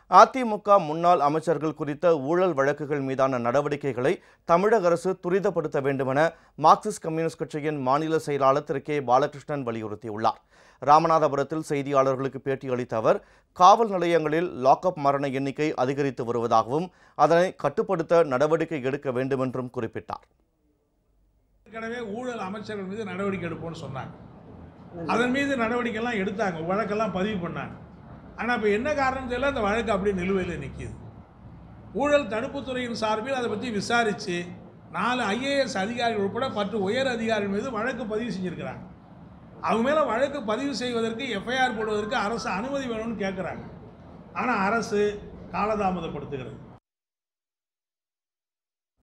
அதிமுக முன்னாள் அமைச்சர்கள் குறித்த ஊழல் வழக்குகள் மீதான நடவடிக்கைகளை தமிழக அரசு துரிதப்படுத்த வேண்டுமென மார்க்சிஸ்ட் கம்யூனிஸ்ட் கட்சியின் மாநில செயலாளர் திரு கே பாலகிருஷ்ணன் வலியுறுத்தியுள்ளார் ராமநாதபுரத்தில் செய்தியாளர்களுக்கு பேட்டியளித்த அவர் காவல் நிலையங்களில் லாக்அப் மரண எண்ணிக்கை அதிகரித்து வருவதாகவும் அதனை கட்டுப்படுத்த நடவடிக்கை எடுக்க வேண்டுமென்றும் குறிப்பிட்டார் ஏற்கனவே ஊழல் அமைச்சர்கள் மீது நடவடிக்கை எடுப்போம்னு சொன்னாங்க அதன் மீது நடவடிக்கைலாம் எடுத்தாங்க வழக்கெல்லாம் பதிவு பண்ணாங்க ஆனால் இப்போ என்ன காரணம் தெரியல அந்த வழக்கு அப்படியே நிலுவையில் நிற்கிது ஊழல் தடுப்புத்துறையின் சார்பில் அதை பற்றி விசாரித்து நாலு ஐஏஎஸ் அதிகாரிகள் உட்பட பத்து உயர் அதிகாரிகள் மீது வழக்கு பதிவு செஞ்சுருக்கிறாங்க அவங்க மேலே வழக்கு பதிவு செய்வதற்கு எஃப்ஐஆர் போடுவதற்கு அரசு அனுமதி வேணும்னு கேட்குறாங்க ஆனால் அரசு காலதாமதப்படுத்துகிறது